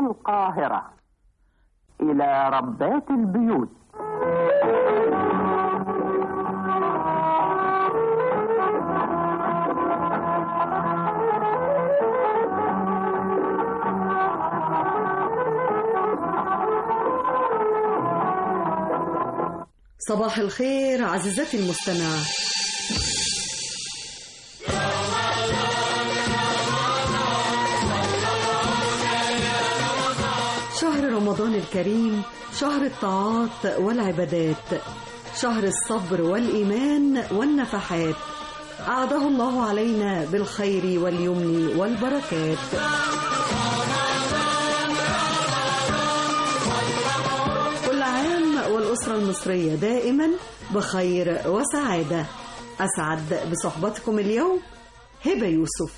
القاهرة إلى ربات البيوت صباح الخير عزيزتي المستمعة شهر رمضان الكريم شهر الطاعات والعبادات شهر الصبر والإيمان والنفحات أعاده الله علينا بالخير واليمن والبركات كل عام والأسرة المصرية دائما بخير وسعادة أسعد بصحبتكم اليوم هبة يوسف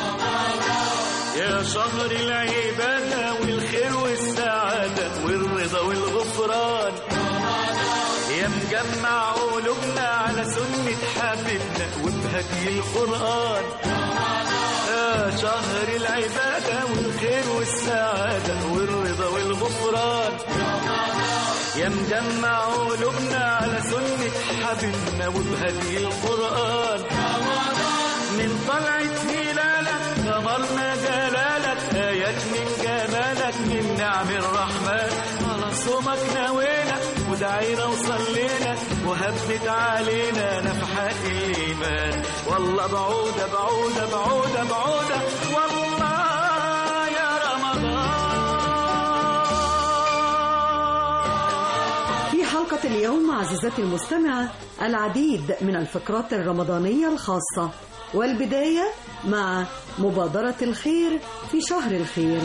يا شهر العبادة والخير والسعادة والرضا والغفران يا مجمع قلوبنا على سنة حبيبنا وبهدي القرآن يا شهر العبادة والخير والسعادة والرضا والغفران يا مجمع قلوبنا على سنة حبيبنا وبهدي القرآن من طلعة هلالك غمرنا جلالك آيات من جمالك من نعم الرحمن على صومك نوينا ودعينا وصلينا وهبت علينا نفحات الإيمان والله بعودة بعودة بعودة بعودة والله يا رمضان في حلقة اليوم عزيزتي المستمعة العديد من الفقرات الرمضانية الخاصة والبداية مع مبادرة الخير في شهر الخير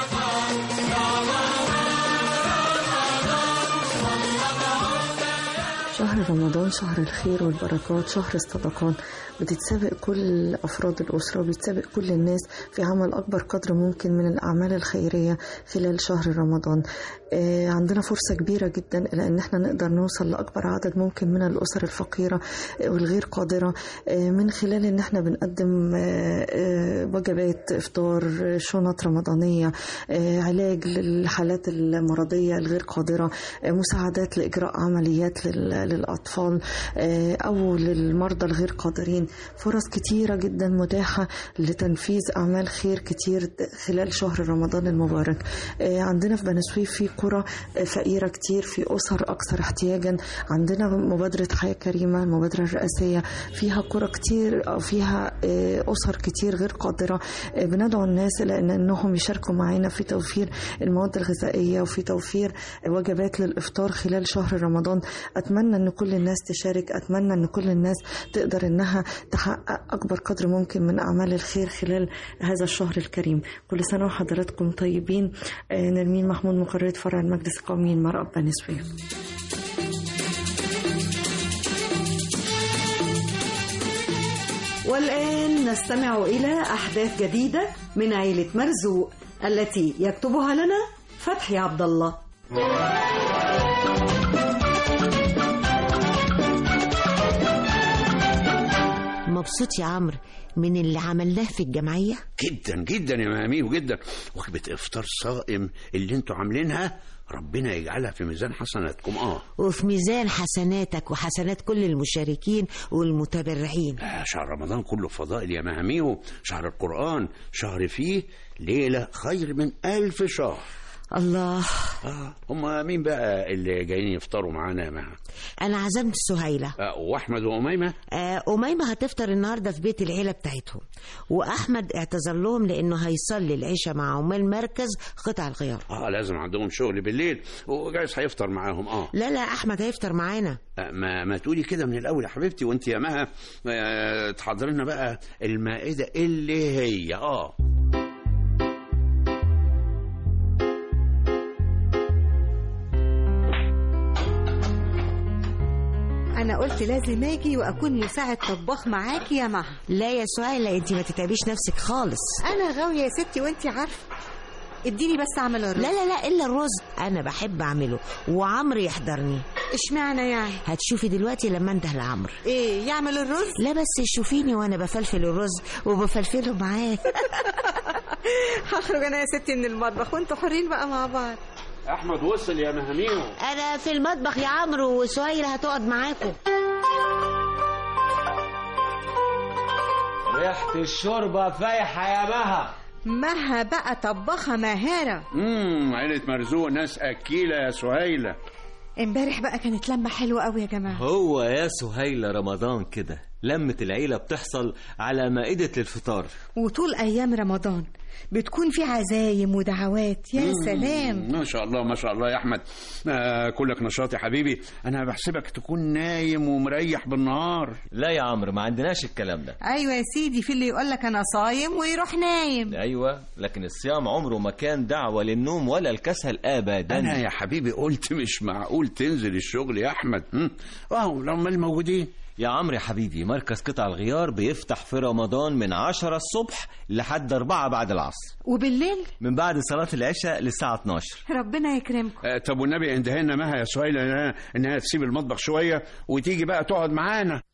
شهر رمضان شهر الخير والبركات شهر الصدقات بتتسابق كل أفراد الأسرة وبيتسابق كل الناس في عمل أكبر قدر ممكن من الأعمال الخيرية خلال شهر رمضان آه، عندنا فرصة كبيرة جدا إلى أن احنا نقدر نوصل لأكبر عدد ممكن من الأسر الفقيرة والغير قادرة آه، من خلال أن احنا بنقدم آه، آه، وجبات إفطار آه، شنط رمضانية آه، علاج للحالات المرضية الغير قادرة آه، مساعدات لإجراء عمليات لل- للأطفال آه، أو للمرضى الغير قادرين فرص كتيرة جدا متاحة لتنفيذ أعمال خير كتير خلال شهر رمضان المبارك آه، عندنا في بني سويف في قرى آه، فقيرة كتير في أسر أكثر احتياجا عندنا مبادرة حياة كريمة المبادرة الرئاسية فيها قرى كتير أو فيها آه، أسر كتير غير قادرة آه، بندعو الناس إلى أن أنهم يشاركوا معنا في توفير المواد الغذائية وفي توفير وجبات للإفطار خلال شهر رمضان أتمنى أن كل الناس تشارك أتمنى أن كل الناس تقدر أنها تحقق أكبر قدر ممكن من أعمال الخير خلال هذا الشهر الكريم كل سنة وحضراتكم طيبين آه، نرمين محمود مقررة فرع المجلس القومي المرأة بني سويف والآن نستمع إلى أحداث جديدة من عيلة مرزوق التي يكتبها لنا فتحي عبد الله مبسوط يا عمرو من اللي عملناه في الجمعية جدا جدا يا مامي وجدا وجبة افطار صائم اللي انتوا عاملينها ربنا يجعلها في ميزان حسناتكم اه وفي ميزان حسناتك وحسنات كل المشاركين والمتبرعين آه، شهر رمضان كله فضائل يا مهاميه شهر القرآن شهر فيه ليلة خير من ألف شهر الله آه هم مين بقى اللي جايين يفطروا معانا يا مها أنا عزمت سهيلة آه وأحمد وأميمة آه، أميمة هتفطر النهاردة في بيت العيلة بتاعتهم وأحمد اعتذر لهم لأنه هيصلي العشاء مع عمال مركز قطع الغيار اه لازم عندهم شغل بالليل وجايز هيفطر معاهم اه لا لا أحمد هيفطر معانا آه، ما ما تقولي كده من الاول يا حبيبتي وانت يا مها آه، تحضري لنا بقى المائده اللي هي اه أنا قلت لازم أجي وأكون مساعد طباخ معاكي يا مها لا يا سهيلة أنت ما تتعبيش نفسك خالص أنا غاوية يا ستي وأنت عارفة اديني بس أعمل الرز لا لا لا إلا الرز أنا بحب أعمله وعمرو يحضرني اشمعنى يعني هتشوفي دلوقتي لما انده لعمرو إيه يعمل الرز لا بس شوفيني وانا بفلفل الرز وبفلفله معاه هخرج انا يا ستي من المطبخ وانتوا حرين بقى مع بعض احمد وصل يا مهاميو انا في المطبخ يا عمرو وسهيل هتقعد معاكم ريحة الشوربة فايحة يا مها مها بقى طباخة ماهرة امم عيلة مرزوق ناس اكيله يا سهيله امبارح بقى كانت لمة حلوة قوي يا جماعة هو يا سهيلة رمضان كده لمة العيلة بتحصل على مائدة الفطار وطول أيام رمضان بتكون في عزايم ودعوات يا سلام ما شاء الله ما شاء الله يا احمد آه كلك نشاط يا حبيبي انا بحسبك تكون نايم ومريح بالنهار لا يا عمرو ما عندناش الكلام ده أيوة يا سيدي في اللي يقول لك أنا صايم ويروح نايم أيوة لكن الصيام عمره ما كان دعوة للنوم ولا الكسل أبدا انا يا حبيبي قلت مش معقول تنزل الشغل يا احمد هم؟ اهو لو ما موجودين يا عمرو يا حبيبي مركز قطع الغيار بيفتح في رمضان من عشرة الصبح لحد أربعة بعد العصر وبالليل من بعد صلاة العشاء للساعة 12 ربنا يكرمكم آه طب والنبي اندهينا مها يا سهيله إنها- انها تسيب المطبخ شويه وتيجي بقى تقعد معانا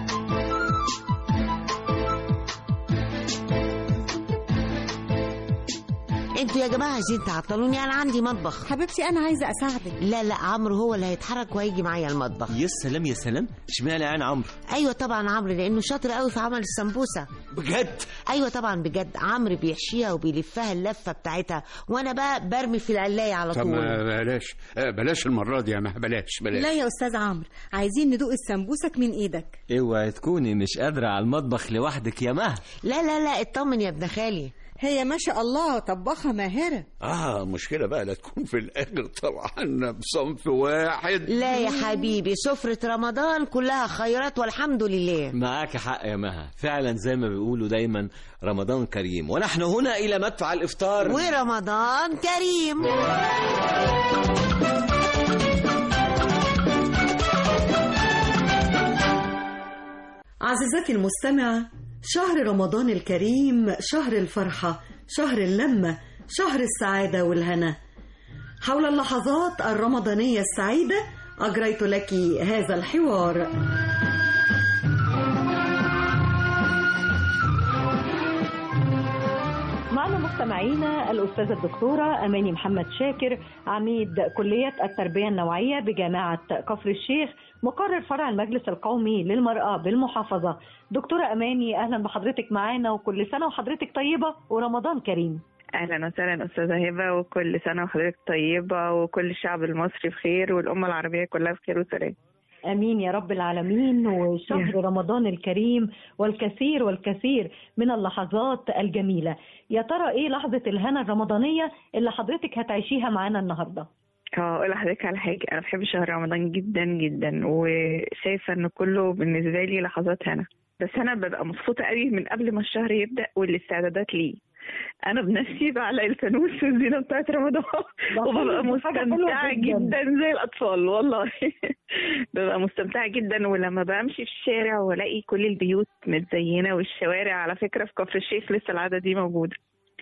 انتوا يا جماعه عايزين تعطلوني انا عندي مطبخ حبيبتي أنا عايزة أساعدك لا لا عمرو هو اللي هيتحرك وهيجي معايا المطبخ يا سلام يا سلام اشمعنى يعني عمرو ايوه طبعا عمرو لانه شاطر قوي في عمل السمبوسه بجد ايوه طبعا بجد عمرو بيحشيها وبيلفها اللفه بتاعتها وانا بقى برمي في العلايه على طب طول ما بلاش آه بلاش المره دي يا مها بلاش بلاش لا يا أستاذ عمرو عايزين ندوق السمبوسك من إيدك اوعي تكوني مش قادرة على المطبخ لوحدك يا مها لا لا لا اطمن يا ابن خالي هي ما شاء الله طباخة ماهرة اه مشكله بقى لا تكون في الاخر طبعا بصنف واحد لا يا حبيبي سفرة رمضان كلها خيرات والحمد لله معاك حق يا مها فعلا زي ما بيقولوا دايما رمضان كريم ونحن هنا إلى مدفع الإفطار ورمضان كريم عزيزتي المستمعة شهر رمضان الكريم شهر الفرحة شهر اللمة شهر السعادة والهنا حول اللحظات الرمضانية السعيدة أجريت لك هذا الحوار معنا مستمعينا الأستاذة الدكتورة أماني محمد شاكر عميد كلية التربية النوعية بجامعة كفر الشيخ مقرر فرع المجلس القومي للمرأة بالمحافظة دكتورة أماني أهلا بحضرتك معانا وكل سنة وحضرتك طيبة ورمضان كريم اهلا وسهلا استاذه هبه وكل سنه وحضرتك طيبه وكل الشعب المصري بخير والامه العربيه كلها بخير وسلام امين يا رب العالمين وشهر رمضان الكريم والكثير والكثير من اللحظات الجميله يا ترى ايه لحظه الهنا الرمضانيه اللي حضرتك هتعيشيها معانا النهارده اه اقول لحضرتك على حاجه انا بحب شهر رمضان جدا جدا وشايفه ان كله بالنسبه لي لحظات هنا بس انا ببقى مبسوطه قوي من قبل ما الشهر يبدا والاستعدادات ليه انا بنفسي بعلق الفانوس في الزينه بتاعت رمضان وببقى دي حاجة حلوة مستمتعه جداً. جدا زي الاطفال والله ببقى مستمتعه جدا ولما بمشي في الشارع والاقي كل البيوت متزينه والشوارع على فكره في كفر الشيخ لسه العاده دي موجوده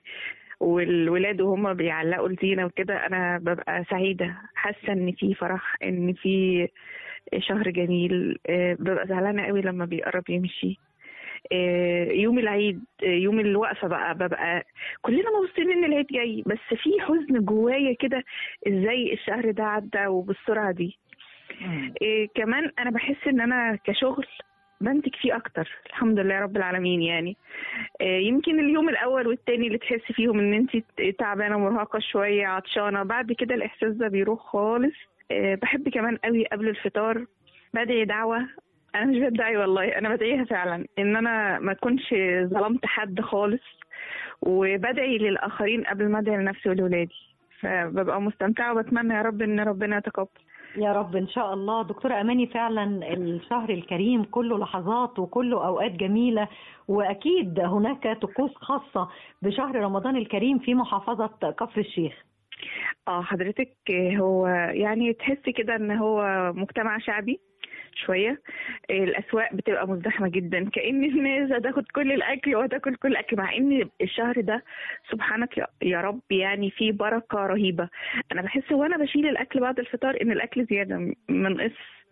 والولاد وهم بيعلقوا الزينه وكده انا ببقى سعيده حاسه ان في فرح ان في شهر جميل آه، ببقى زعلانه قوي لما بيقرب يمشي آه، يوم العيد آه، يوم الوقفه بقى ببقى كلنا مبسوطين ان العيد جاي بس في حزن جوايا كده ازاي الشهر ده عدى وبالسرعه دي إيه كمان انا بحس ان انا كشغل بنتج فيه اكتر الحمد لله رب العالمين يعني إيه يمكن اليوم الاول والتاني اللي تحس فيهم ان انت تعبانه مرهقه شويه عطشانه بعد كده الاحساس ده بيروح خالص إيه بحب كمان قوي قبل الفطار بدعي دعوه انا مش بدعي والله انا بدعيها فعلا ان انا ما اكونش ظلمت حد خالص وبدعي للاخرين قبل ما ادعي لنفسي ولولادي فببقى مستمتعه وبتمنى يا رب ان ربنا يتقبل يا رب ان شاء الله دكتوره اماني فعلا الشهر الكريم كله لحظات وكله اوقات جميله واكيد هناك طقوس خاصه بشهر رمضان الكريم في محافظه كفر الشيخ اه حضرتك هو يعني تحس كده ان هو مجتمع شعبي شوية الأسواق بتبقى مزدحمة جدا كأن الناس هتاخد كل الأكل وهتاكل كل الأكل مع إن الشهر ده سبحانك يا- يا رب يعني فيه بركة رهيبة أنا بحس وأنا بشيل الأكل بعد الفطار إن الأكل زيادة م- منقص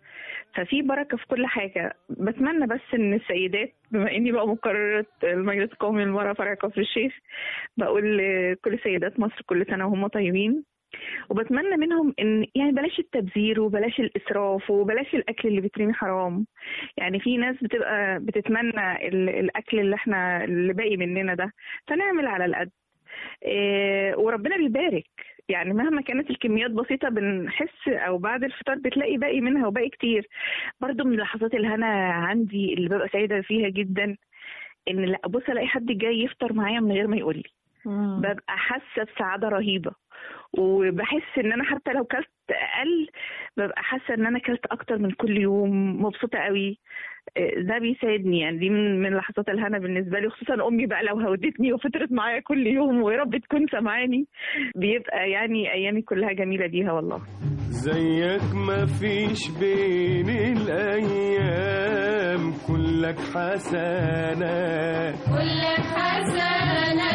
ففي بركه في كل حاجه بتمنى بس ان السيدات بما اني بقى مقرره المجلس القومي للمراه فرع كفر الشيخ بقول لكل سيدات مصر كل سنه وهم طيبين وبتمنى منهم ان يعني بلاش التبذير وبلاش الاسراف وبلاش الاكل اللي بيترمي حرام يعني في ناس بتبقى بتتمنى ال- الاكل اللي احنا اللي باقي مننا ده فنعمل على القد إيه وربنا بيبارك يعني مهما كانت الكميات بسيطة بنحس أو بعد الفطار بتلاقي باقي منها وباقي كتير برضو من لحظات الهنا عندي اللي ببقى سعيدة فيها جدا إن لا بص ألاقي حد جاي يفطر معايا من غير ما يقول لي ببقى حاسة بسعادة رهيبة وبحس ان انا حتى لو كلت اقل ببقى حاسه ان انا كلت اكتر من كل يوم مبسوطه قوي إيه، ده بيساعدني يعني دي من من لحظات الهنا بالنسبه لي خصوصا امي بقى لو هودتني وفطرت معايا كل يوم ويا رب تكون سامعاني بيبقى يعني ايامي كلها جميله بيها والله زيك ما فيش بين الأيام كلك حسنات كلك حسنة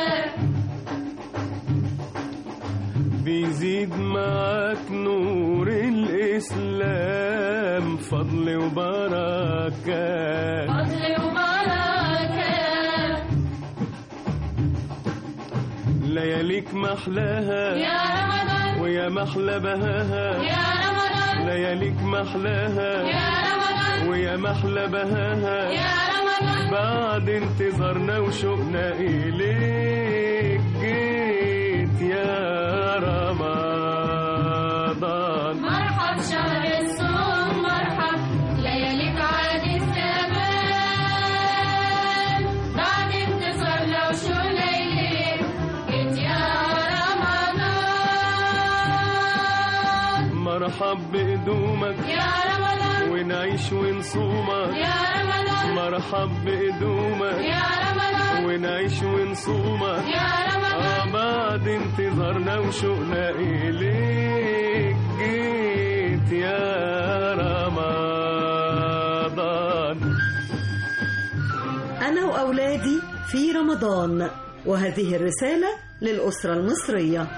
بيزيد معاك نور الإسلام فضل وبركات فضل وبركة لياليك محلاها يا رمضان ويا محلى بهاها يا رمضان لياليك محلاها يا رمضان ويا محلى بهاها يا رمضان بعد انتظارنا وشوقنا إليك جيت يا رمضان مرحب شهر الصوم مرحب لياليك عاد الزمان بعد انتصارنا وشو ليلك جيت يا رمضان مرحب بقدومك يا رمضان ونعيش ونصومك يا رمضان مرحب بقدومك يا رمضان ونعيش ونصومك يا رمضان آه بعد انتظارنا وشوقنا إليك جيت يا رمضان أنا وأولادي في رمضان وهذه الرسالة للأسرة المصرية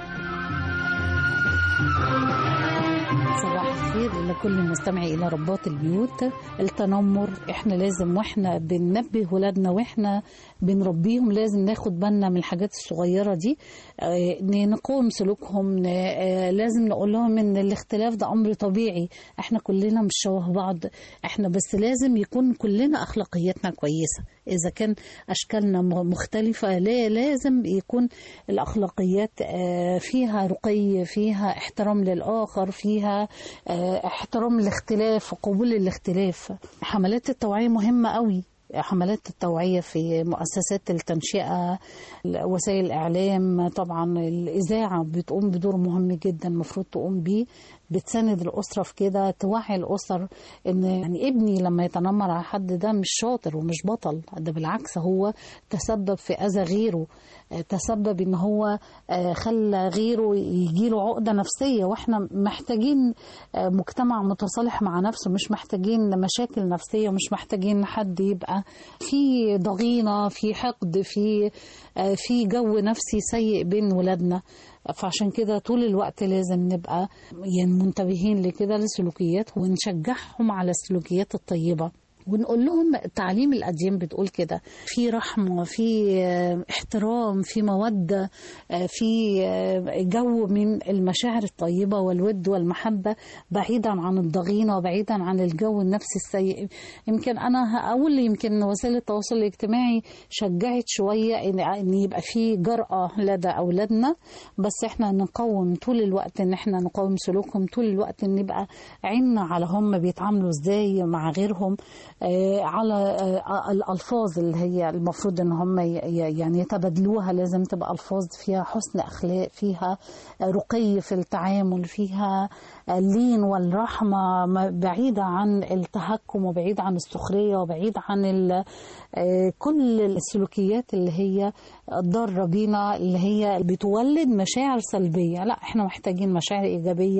صباح الخير لكل مستمعي الى رباط البيوت التنمر احنا لازم واحنا بننبه ولادنا واحنا بنربيهم لازم ناخد بالنا من الحاجات الصغيره دي آه، ن- نقوم سلوكهم ن- آه، لازم نقول لهم ان الاختلاف ده امر طبيعي احنا كلنا مش شبه بعض احنا بس لازم يكون كلنا اخلاقياتنا كويسه اذا كان اشكالنا م- مختلفه لا لازم يكون الاخلاقيات آه، فيها رقي فيها احترام للاخر فيها آه، احترام الاختلاف وقبول الاختلاف حملات التوعيه مهمه قوي حملات التوعية في مؤسسات التنشئة وسائل الإعلام طبعا الإذاعة بتقوم بدور مهم جدا المفروض تقوم بيه بتساند الأسرة في كده توعي الأسر إن يعني ابني لما يتنمر على حد ده مش شاطر ومش بطل ده بالعكس هو تسبب في أذى غيره آه، تسبب إن هو آه، خلى غيره يجيله عقدة نفسية وإحنا محتاجين آه، مجتمع متصالح مع نفسه مش محتاجين مشاكل نفسية ومش محتاجين حد يبقى في ضغينة في حقد في آه، في جو نفسي سيء بين ولادنا فعشان كده طول الوقت لازم نبقى يعني منتبهين لكده للسلوكيات ونشجعهم على السلوكيات الطيبة ونقول لهم تعليم الأديان بتقول كده في رحمة في آه، احترام في مودة آه، في آه، جو من المشاعر الطيبة والود والمحبة بعيدا عن الضغينة وبعيدا عن الجو النفسي السيء يمكن أنا هقول يمكن وسائل التواصل الاجتماعي شجعت شوية إن إن يبقى في جرأة لدى أولادنا بس إحنا نقوم طول الوقت إن إحنا نقوم سلوكهم طول الوقت إن نبقى عيننا على هم بيتعاملوا إزاي مع غيرهم آه، على آه، الألفاظ اللي هي المفروض إن هم ي- ي- يعني يتبادلوها لازم تبقى ألفاظ فيها حسن أخلاق فيها رقي في التعامل فيها اللين والرحمة ما- بعيدة عن التهكم وبعيدة عن السخرية وبعيدة عن ال- آه، كل السلوكيات اللي هي ضارة بينا اللي هي بتولد مشاعر سلبية لا احنا محتاجين مشاعر إيجابية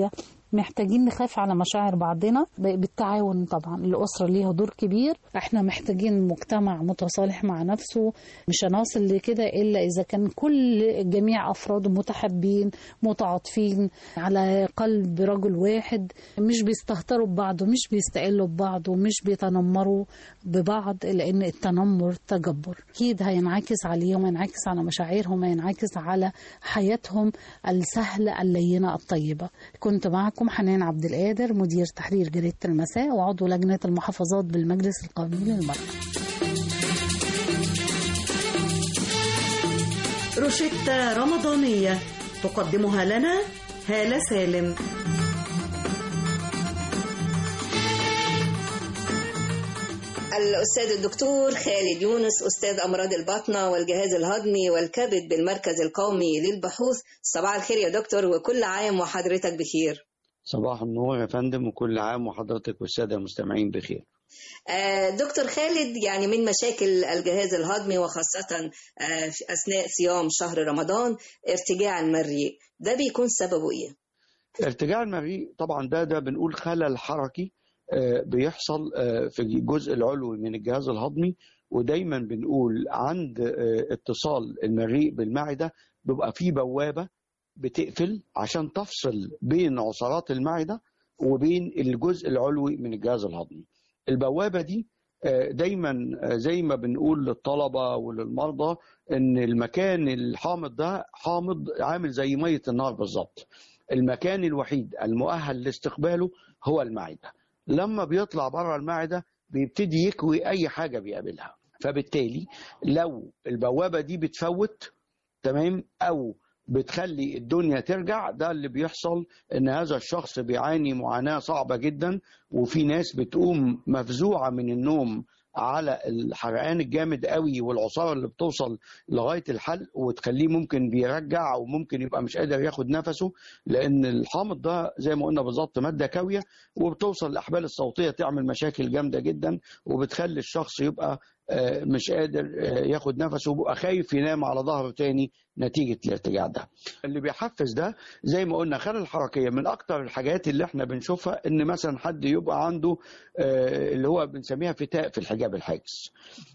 محتاجين نخاف على مشاعر بعضنا ب- بالتعاون طبعا الأسرة ليها دور كبير احنا محتاجين مجتمع متصالح مع نفسه مش هنصل لكده إلا إذا كان كل جميع أفراده متحابين متعاطفين على قلب رجل واحد مش بيستهتروا ببعض ومش بيستقلوا ببعض ومش بيتنمروا ببعض لأن التنمر تجبر أكيد هينعكس عليهم هينعكس على مشاعرهم هينعكس على حياتهم السهلة اللينة الطيبة كنت معكم حنان عبد القادر مدير تحرير جريدة المساء وعضو لجنة المحافظات بالمجلس القومي للمرأة روشتة رمضانية تقدمها لنا هالة سالم الأستاذ الدكتور خالد يونس أستاذ أمراض الباطنة والجهاز الهضمي والكبد بالمركز القومي للبحوث صباح الخير يا دكتور وكل عام وحضرتك بخير صباح النور يا فندم وكل عام وحضرتك والسادة المستمعين بخير آه، دكتور خالد يعني من مشاكل الجهاز الهضمي وخاصة آه، في أثناء صيام شهر رمضان ارتجاع المريء ده بيكون سببه إيه؟ ارتجاع المريء طبعا ده ده بنقول خلل حركي آه، بيحصل آه، في الجزء العلوي من الجهاز الهضمي ودايما بنقول عند آه، اتصال المريء بالمعدة بيبقى فيه بوابة بتقفل عشان تفصل بين عصارات المعدة وبين الجزء العلوي من الجهاز الهضمي البوابة دي آه، دايما آه، زي ما بنقول للطلبة وللمرضى ان المكان الحامض ده حامض عامل زي مية النار بالظبط المكان الوحيد المؤهل لاستقباله هو المعدة لما بيطلع بره المعدة بيبتدي يكوي أي حاجة بيقابلها فبالتالي لو البوابة دي بتفوت تمام أو بتخلي الدنيا ترجع ده اللي بيحصل ان هذا الشخص بيعاني معاناة صعبة جدا وفي ناس بتقوم مفزوعة من النوم على الحرقان الجامد قوي والعصاره اللي بتوصل لغايه الحلق وتخليه ممكن بيرجع وممكن يبقى مش قادر ياخد نفسه لان الحامض ده زي ما قلنا بالظبط ماده كاويه وبتوصل الاحبال الصوتيه تعمل مشاكل جامده جدا وبتخلي الشخص يبقى آه، مش قادر آه، ياخد نفسه وبقى خايف ينام على ظهره تاني نتيجة الارتجاع ده اللي بيحفز ده زي ما قلنا خلل الحركية من أكتر الحاجات اللي احنا بنشوفها إن مثلا حد يبقى عنده آه، اللي هو بنسميها فتاء في الحجاب الحاجز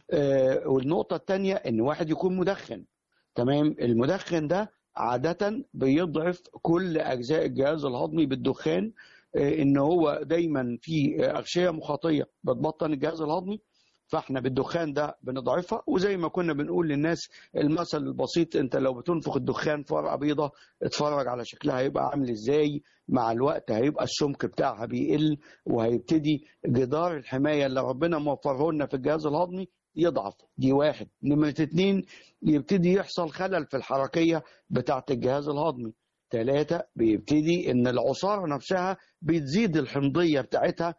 آه، والنقطة التانية إن واحد يكون مدخن تمام المدخن ده عادة بيضعف كل أجزاء الجهاز الهضمي بالدخان آه، إن هو دايما في أغشية مخاطية بتبطن الجهاز الهضمي فاحنا بالدخان ده بنضعفها وزي ما كنا بنقول للناس المثل البسيط انت لو بتنفخ الدخان في ورقه بيضه اتفرج على شكلها هيبقى عامل ازاي مع الوقت هيبقى السمك بتاعها بيقل وهيبتدي جدار الحمايه اللي ربنا موفره لنا في الجهاز الهضمي يضعف دي واحد نمرة اتنين يبتدي يحصل خلل في الحركية بتاعة الجهاز الهضمي ثلاثة بيبتدي ان العصارة نفسها بتزيد الحمضية بتاعتها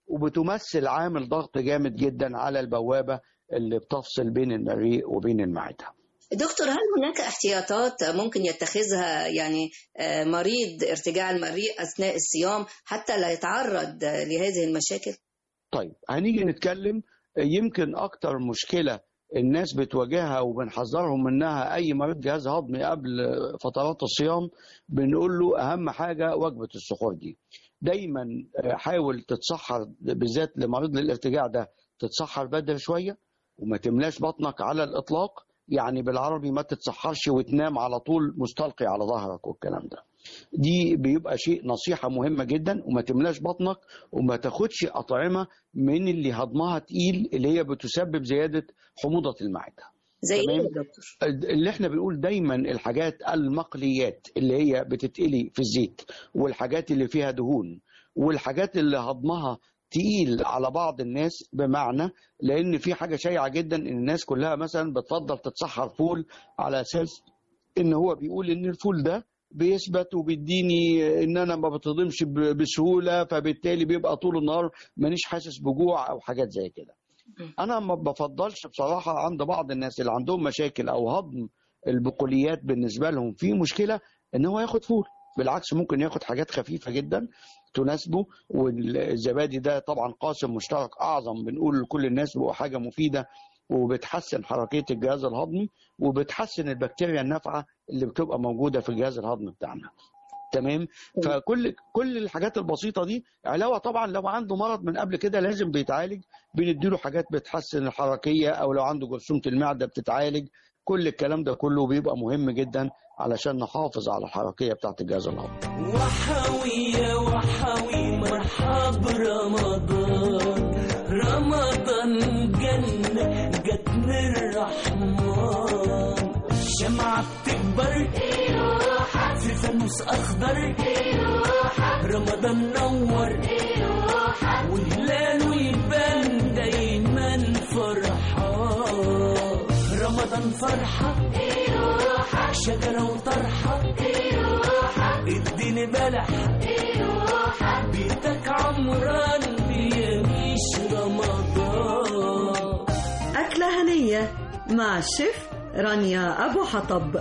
وبتمثل عامل ضغط جامد جدا على البوابة اللي بتفصل بين المريء وبين المعدة دكتور هل هناك احتياطات ممكن يتخذها يعني آه، مريض ارتجاع المريء أثناء الصيام حتى لا يتعرض آه، لهذه المشاكل؟ طيب هنيجي نتكلم يمكن أكتر مشكلة الناس بتواجهها وبنحذرهم منها أي مريض جهاز هضمي قبل فترات الصيام بنقول له أهم حاجة وجبة السحور دي دايما حاول تتسحر بالذات لمريض الارتجاع ده تتسحر بدري شوية وما تملاش بطنك على الإطلاق يعني بالعربي ما تتسحرش وتنام على طول مستلقي على ظهرك والكلام ده دي بيبقى شيء نصيحة مهمة جدا وما تملاش بطنك وما تاخدش أطعمة من اللي هضمها تقيل اللي هي بتسبب زيادة حموضة المعدة زي ايه تمام؟ يا دكتور؟ اللي احنا بنقول دايما الحاجات المقليات اللي هي بتتقلي في الزيت والحاجات اللي فيها دهون والحاجات اللي هضمها تقيل على بعض الناس بمعنى لان في حاجه شائعه جدا ان الناس كلها مثلا بتفضل تتسحر فول على اساس ان هو بيقول ان الفول ده بيثبت وبيديني ان انا ما بتهضمش ب- بسهوله فبالتالي بيبقى طول النهار مانيش حاسس بجوع او حاجات زي كده انا ما بفضلش بصراحه عند بعض الناس اللي عندهم مشاكل او هضم البقوليات بالنسبه لهم في مشكله ان هو ياخد فول بالعكس ممكن ياخد حاجات خفيفه جدا تناسبه والزبادي ده طبعا قاسم مشترك اعظم بنقول لكل الناس بقى حاجه مفيده وبتحسن حركيه الجهاز الهضمي وبتحسن البكتيريا النافعه اللي بتبقى موجوده في الجهاز الهضمي بتاعنا تمام فكل كل الحاجات البسيطه دي علاوه طبعا لو عنده مرض من قبل كده لازم بيتعالج بنديله حاجات بتحسن الحركيه او لو عنده جرثومه المعده بتتعالج كل الكلام ده كله بيبقى مهم جدا علشان نحافظ على الحركيه بتاعت الجهاز الهضمي وحوي يا وحوي مرحب رمضان رمضان جنة جت من الرحمن الشمعة بتكبر في فانوس أخضر رمضان نور وهلاله يبان دايما فرحان رمضان فرحة شجرة وطرحة اديني بلح بيتك عمران بيميش رمضان أكلة هنية مع الشيف رانيا أبو حطب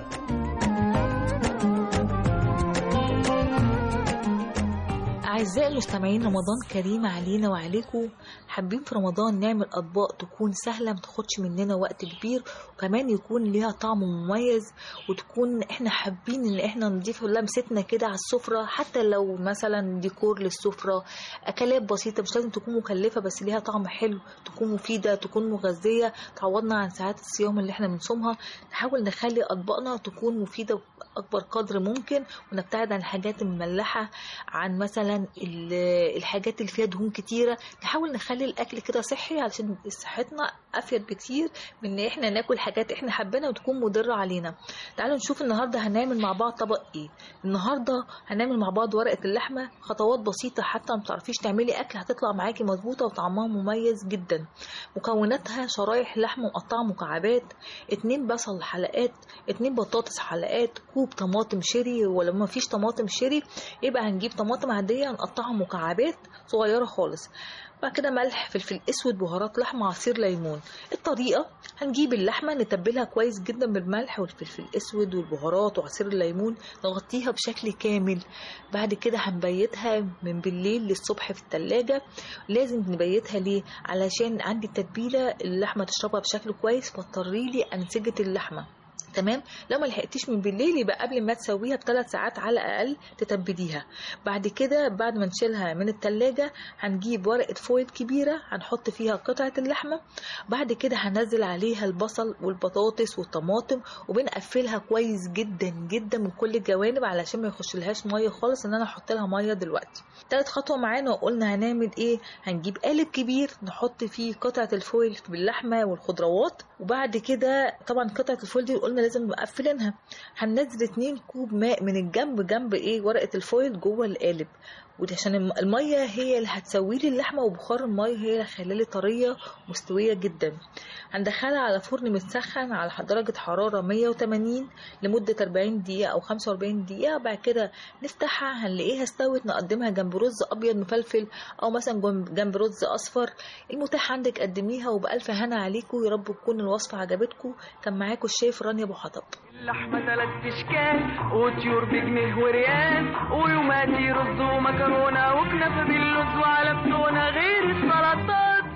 أعزائي المستمعين رمضان كريم علينا وعليكم حابين في رمضان نعمل أطباق تكون سهلة ما تاخدش مننا وقت كبير وكمان يكون ليها طعم مميز وتكون احنا حابين ان احنا نضيف لمستنا كده على السفرة حتى لو مثلا ديكور للسفرة أكلات بسيطة مش لازم تكون مكلفة بس ليها طعم حلو تكون مفيدة تكون مغذية تعوضنا عن ساعات الصيام اللي احنا بنصومها نحاول نخلي أطباقنا تكون مفيدة بأكبر قدر ممكن ونبتعد عن الحاجات المملحة عن مثلا ال- الحاجات اللي فيها دهون كتيرة نحاول نخلي الأكل كده صحي علشان صحتنا أفيد بكتير من إن إحنا ناكل حاجات إحنا حابينها وتكون مضرة علينا تعالوا نشوف النهاردة هنعمل مع بعض طبق إيه النهاردة هنعمل مع بعض ورقة اللحمة خطوات بسيطة حتى ما تعرفيش تعملي أكل هتطلع معاكي مظبوطة وطعمها مميز جدا مكوناتها شرايح لحمة مقطعة مكعبات اتنين بصل حلقات اتنين بطاطس حلقات كوب طماطم شيري ولو ما فيش طماطم شيري يبقى هنجيب طماطم عادية نقطعها مكعبات صغيرة خالص بعد كده ملح فلفل اسود بهارات لحمه عصير ليمون الطريقه هنجيب اللحمه نتبلها كويس جدا بالملح والفلفل الاسود والبهارات وعصير الليمون نغطيها بشكل كامل بعد كده هنبيتها من بالليل للصبح في التلاجة لازم نبيتها ليه علشان عندي التتبيله اللحمه تشربها بشكل كويس فتطري لي انسجه اللحمه تمام لو ما لحقتيش من بالليل يبقى قبل ما تسويها بثلاث ساعات على الاقل تتبليها بعد كده بعد ما نشيلها من التلاجة هنجيب ورقة فويل كبيرة هنحط فيها قطعة اللحمة بعد كده هنزل عليها البصل والبطاطس والطماطم وبنقفلها كويس جدا جدا من كل الجوانب علشان ما يخشلهاش ميه خالص ان انا احط لها ميه دلوقتي تالت خطوه معانا وقلنا هنعمل ايه هنجيب قالب كبير نحط فيه قطعه الفويل باللحمه والخضروات وبعد كده طبعا قطعه الفويل دي قلنا لازم مقفلينها هننزل 2 كوب ماء من الجنب جنب ايه ورقه الفويل جوه القالب ودي عشان الم- الميه هي اللي هتسوي لي اللحمه وبخار الميه هي اللي هتخليها لي طريه ومستويه جدا هندخلها على فرن متسخن على درجه حراره 180 لمده 40 دقيقه او 45 دقيقه بعد كده نفتحها هنلاقيها استوت نقدمها جنب رز ابيض مفلفل او مثلا جنب- جنب رز اصفر المتاح عندك قدميها وبالف هنا عليكم يا رب تكون الوصفه عجبتكم كان معاكم الشيف رانيا ابو حطب اللحمة تلات اشكال وطيور بجنيه وريال ويوماتي رز ومكرونة وكنافة باللوز وعلى بتونة غير السلطات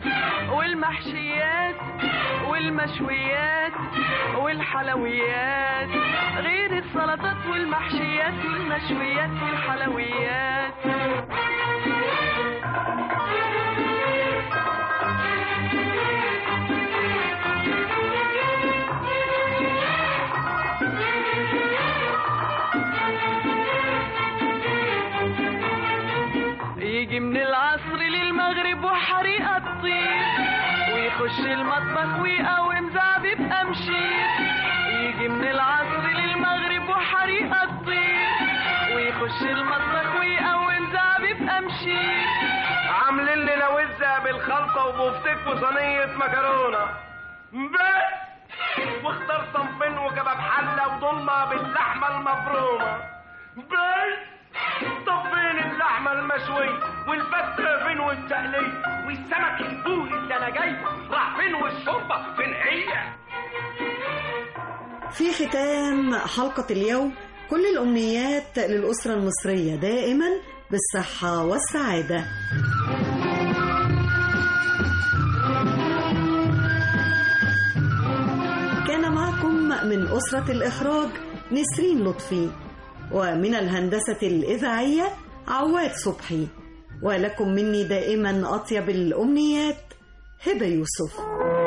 والمحشيات والمشويات والحلويات غير السلطات والمحشيات والمشويات والحلويات يجي من العصر للمغرب وحريقة تطير ويخش المطبخ ويقوم زعبيب أمشير يجي من العصر للمغرب وحريقة تطير ويخش المطبخ ويقوم زعبيب أمشير عاملين لنا وزة بالخلطة وبفتك وصينية مكرونة بس واختار صنفين وكباب حلة وضمة باللحمة المفرومة بس طب فين اللحمة المشوية والفتة فين والتقلية والسمك البوري اللي انا جايبه راح فين والشوربة فين هي في ختام حلقة اليوم كل الأمنيات للأسرة المصرية دائما بالصحة والسعادة كان معكم من أسرة الإخراج نسرين لطفي ومن الهندسة الإذاعية عواد صبحي ولكم مني دائما أطيب الأمنيات هبة يوسف